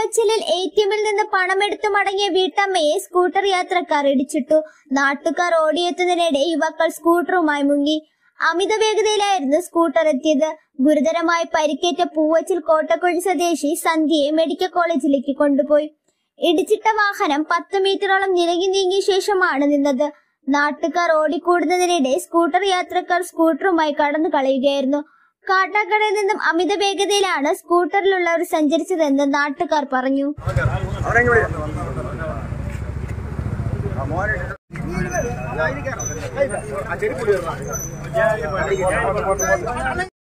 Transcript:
പൂവച്ചലിൽ A T എമ്മിൽ നിന്ന് പണമെടുത്തു മടങ്ങിയ വീട്ടമ്മയെ സ്കൂട്ടർ യാത്രക്കാർ ഇടിച്ചിട്ടു നാട്ടുകാർ ഓടിയെത്തുന്നതിനിടെ യുവാക്കൾ സ്കൂട്ടറുമായി മുങ്ങി അമിത വേഗതയിലായിരുന്നു സ്കൂട്ടർ എത്തിയത് ഗുരുതരമായി പരിക്കേറ്റ പൂവച്ചൽ കോട്ടക്കുഴി സ്വദേശി സന്ധ്യയെ മെഡിക്കൽ കോളേജിലേക്ക് കൊണ്ടുപോയി ഇടിച്ചിട്ട വാഹനം പത്ത് മീറ്ററോളം നിലങ്ങി നീങ്ങിയ ശേഷമാണ് നിന്നത് നാട്ടുകാർ ഓടിക്കൂടുന്നതിനിടെ സ്കൂട്ടർ യാത്രക്കാർ സ്കൂട്ടറുമായി കടന്നു കളയുകയായിരുന്നു കാട്ടാക്കടയിൽ നിന്നും അമിത വേഗതയിലാണ് സ്കൂട്ടറിലുള്ളവർ സഞ്ചരിച്ചതെന്ന് നാട്ടുകാർ പറഞ്ഞു ആ ചെരുപ്പ്